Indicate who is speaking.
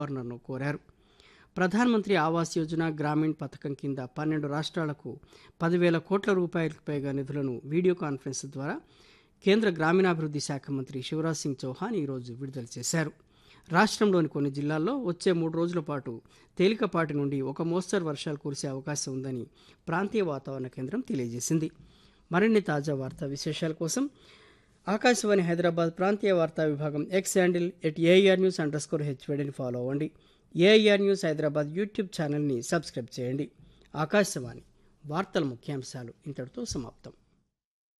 Speaker 1: గవర్నర్ను కోరారు ప్రధానమంత్రి ఆవాస్ యోజన గ్రామీణ్ పథకం కింద పన్నెండు రాష్ట్రాలకు పదివేల కోట్ల రూపాయలకు పైగా నిధులను వీడియో కాన్ఫరెన్స్ ద్వారా కేంద్ర గ్రామీణాభివృద్ధి శాఖ మంత్రి శివరాజ్ సింగ్ చౌహాన్ ఈరోజు విడుదల చేశారు రాష్ట్రంలోని కొన్ని జిల్లాల్లో వచ్చే మూడు రోజుల పాటు తేలికపాటి నుండి ఒక మోస్తరు వర్షాలు కురిసే అవకాశం ఉందని ప్రాంతీయ వాతావరణ కేంద్రం తెలియజేసింది మరిన్ని తాజా వార్తా విశేషాల కోసం ఆకాశవాణి హైదరాబాద్ ప్రాంతీయ వార్తా విభాగం X handle at AR news under score హెచ్వైడీని ఫాలో అవ్వండి ఏఐఆర్ న్యూస్ హైదరాబాద్ యూట్యూబ్ ఛానల్ని సబ్స్క్రైబ్ చేయండి ఆకాశవాణి వార్తల ముఖ్యాంశాలు ఇంతటితో సమాప్తం